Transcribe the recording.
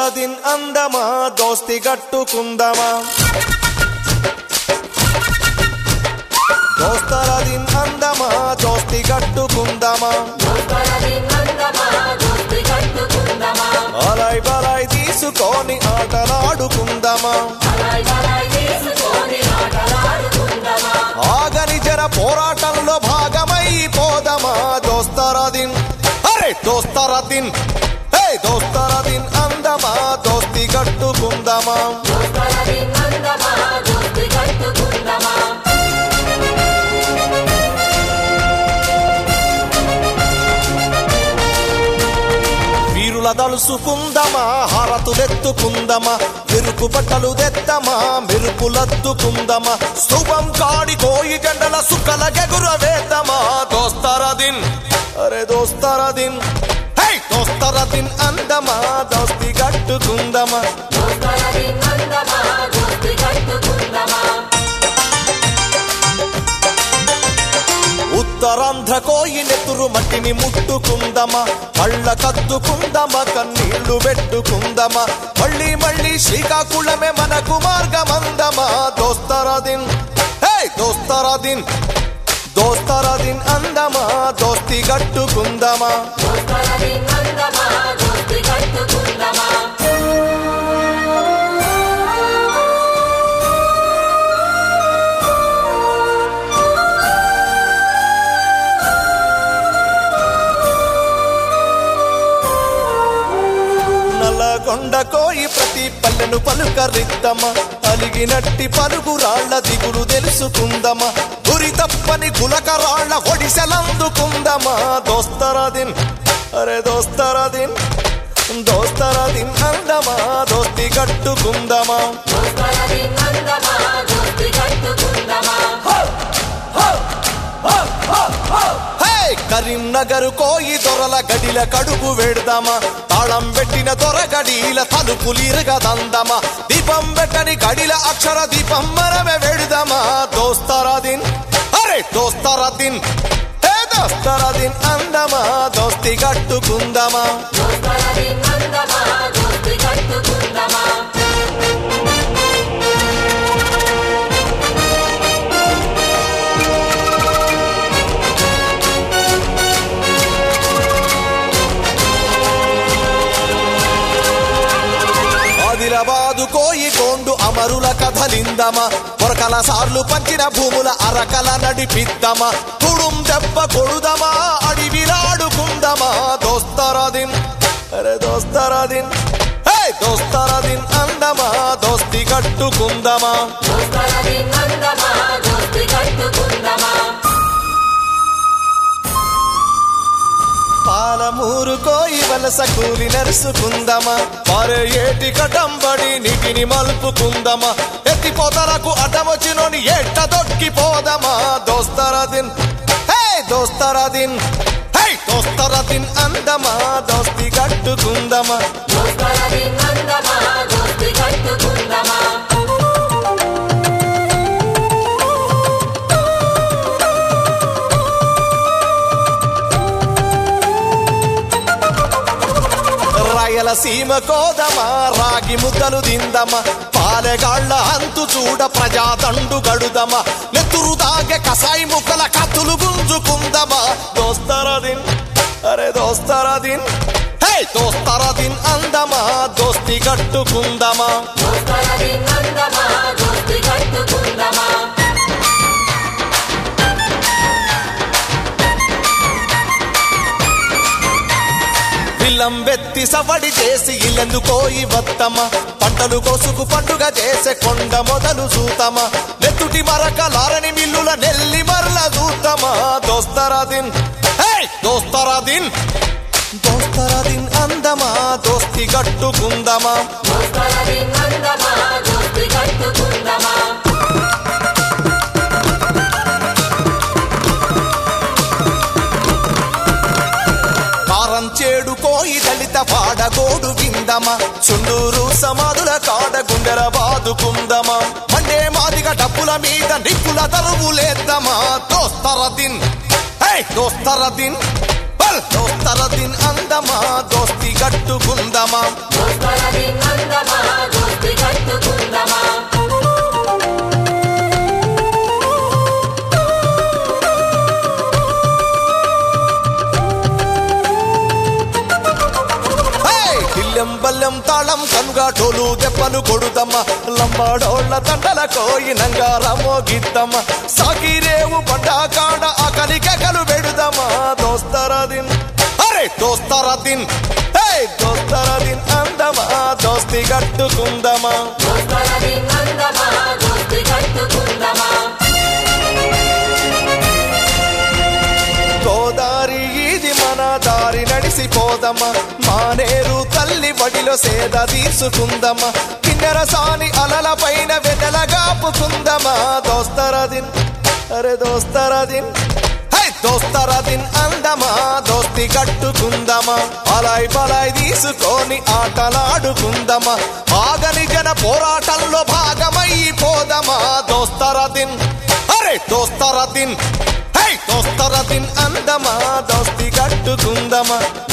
దోస్తరదిన్ అందమా దోస్తి గట్టుకుందమా దోస్తరదిన్ అందమా దోస్తి గట్టుకుందమా అలాయ్ బలాయ్ తీసుకొని ఆటలాడుకుందమా ఆగని జర పోరాటంలో భాగమై పోదమా దోస్తరదిన్ అరే దోస్తరదిన్ హే దోస్తరదిన్ అందమా దోస్తి గట్టుకుందమా వీరుల దలుసుకుందమా హారతులెత్తుకుందమా మెరుపు బట్టలు తెద్దమా మెరుపులద్దుకుందమా స్థూపం కాడి కోయి జెండల సుక్కల గెగుర వేద్దమా దోస్తరదిన్ అరే దోస్తరదిన్ హై దోస్తరదిన్ అందమా దోస్తి గట్టుకుందమా ఉత్తరాంధ్ర కోయి నెత్తురు మట్టిని ముట్టుకుందమా కళ్ళ కద్దుకుందమా కన్నీళ్లు పెట్టుకుందమా మళ్ళీ మళ్ళీ శ్రీకాకుళమే మనకు మార్గమందమా దోస్తరదిన్ హే దోస్తరదిన్ దోస్తరదిన్ అందమా దోస్తి గట్టుకుందమా నల్లగొండ కోయి ప్రతి పల్లెను పలుకరిద్దమా అలిగినట్టి పలుగు రాళ్ల దిగులు తెలుసుకుందమా గురి తప్పని గులక రాళ్ల ఒడిసెలందుకుందమా దోస్తరదిన్ అరే దోస్తరదిన్ దోస్తరదిన్ అందమా దోస్తి కట్టుకుందమా హే కరీంనగర్ కోయి దొరల గడిల కడుగు వెడదామా తాళం పెట్టిన దొర గడిల తలుపులిరగదందమా దీపం పెట్టని గడిల అక్షర దీపం మనమే వెడదామా దోస్తరాదిన్ అరే దోస్తరాదిన్ హే దోస్తరాదిన్ అందమా దోస్తి కట్టుకుందమా ఆదిలాబాదు కోయి గోండు అమరుల కథలిందమా కొరకల సార్లు పంచిన భూముల అరకల నడిపిద్దమా తుడుం దెబ్బ కొడుదమా అడివిలాడుకుందమా దోస్తరాదిన్ అరే దోస్తరాదిన్ హే దోస్తరాదిన్ అందమా దోస్తి కట్టుకుందమా పాలమూరు కోయి వలస కూలి నరుసుకుందమా పారే ఏటి కటంబడి నీటిని మలుపుకుందమా ఎత్తిపోతలకు అడ్డమొచ్చినోని ఎట్ట దొక్కిపోదమా దోస్తరదిన్ హే దోస్తరదిన్ హే దోస్తరదిన్ అందమా దోస్తి కట్టుకుందమా రాయలసీమ కోదమా రాగి ముద్దలు దిందమా పాలెగాళ్ళ అంతు చూడ ప్రజాదండు గడుదమా నెత్తురు దాగే కసాయి ముక్కల కత్తులు గుంజుకుందమా దోస్తరదిన్ అరే దోస్తరదిన్ హే దోస్తరదిన్ అందమా దోస్తి కట్టుకుందమా పిల్లం వెత్తి సవడి చేసి ఇల్లెందు కోయి వత్తమా పంటలు కోసుకు పండుగ చేసే కొండ మొదలు చూతమా నెత్తుటి మరకలారని మిల్లుల నెల్లి మరల చూతమా దోస్తరాదిన్ హే దోస్తరాదిన్ దోస్తరాదిన్ అందమా దోస్తి గట్టుకుందమా కారం చేడు కోయి దళిత పాడగోడు విందమా చుండూరు సమాధుల కాడ గుండెల బాదుకుందమా మండే మాదిగా డబ్బుల మీద నిప్పుల తరువులేద్దామా దోస్తరదిన్ హే దోస్తరదిన్ హే చల్ దోస్తర దిన్ అందమా దోస్తి గట్టుకుందమా దోస్తలది అందమా దోస్తి కట్టుకుందమా హే! కిల్లెం బల్లెం తాళం కనుగా టోలు దెబ్బలు కొడుదమ్మ లంబాడోళ్ళ తండల కోయినంగా రమోగిద్దమ్మ సాకిరేవు బండ కాడ ఆకలి కేకలు పెడుదమ్మా దోస్తరదిన్ అరే దోస్తరదిన్ హే దోస్తరదిన్ అందమా దోస్తి గట్టుకుందమా దోస్తలది అందమా దోస్తి కట్టుకుందమా గోదారి ఇది మన దారి నడిసిపోదమ్మా మానేరు తల్లి వడిలో సేద తీసుకుందమ్మా కిన్నెర సాని అలల పైన వెన్నెల గాపుకుందమ్మా దోస్తరదిన్ అరే దోస్తరదిన్ హై దోస్తరదిన్ అందమా దోస్తి కట్టుకుందమా అలాయ్ బలాయ్ తీసుకొని ఆటలాడుకుందమా ఆగని జన పోరాటంలో భాగమైపోదమా దోస్తరదిన్ అరే దోస్తరదిన్ హై దోస్తరదిన్ అందమా దోస్తి కట్టుకుందమా